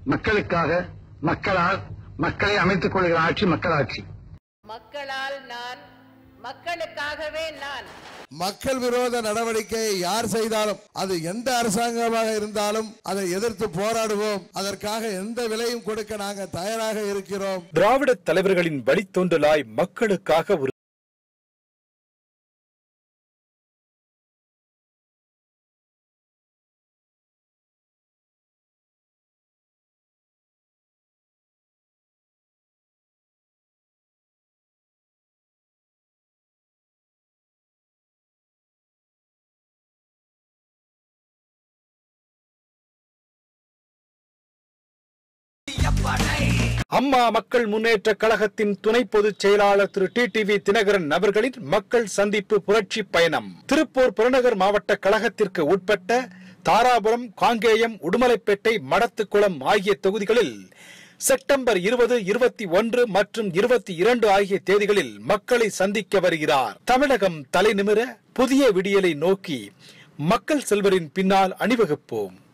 மக்களுக்காக மக்களால் மக்களை அமைத்துக் கொள்கிற ஆட்சி மக்களாட்சி மக்களால் நான் மக்களுக்காகவே நான் மக்கள் விரோத நடவடிக்கை யார் செய்தாலும் அது எந்த அரசாங்கமாக இருந்தாலும் அதை எதிர்த்து போராடுவோம் அதற்காக எந்த விலையும் கொடுக்க நாங்கள் தயாராக இருக்கிறோம் திராவிட தலைவர்களின் வழித்தோன்றலாய் மக்களுக்காக ஒரு அம்மா மக்கள் முன்னேற்ற கழகத்தின் துணை பொதுச் செயலாளர் திரு டி டிவி தினகரன் அவர்களின் மக்கள் சந்திப்பு புரட்சி பயணம் திருப்பூர் புறநகர் மாவட்ட கழகத்திற்கு உட்பட்ட தாராபுரம் காங்கேயம் உடுமலைப்பேட்டை மடத்துக்குளம் ஆகிய தொகுதிகளில் செப்டம்பர் இருபது இருபத்தி ஒன்று மற்றும் இருபத்தி இரண்டு ஆகிய தேதிகளில் மக்களை சந்திக்க வருகிறார் தமிழகம் தலைநிமிர புதிய விடியலை நோக்கி மக்கள் செல்வரின் பின்னால் அணிவகுப்போம்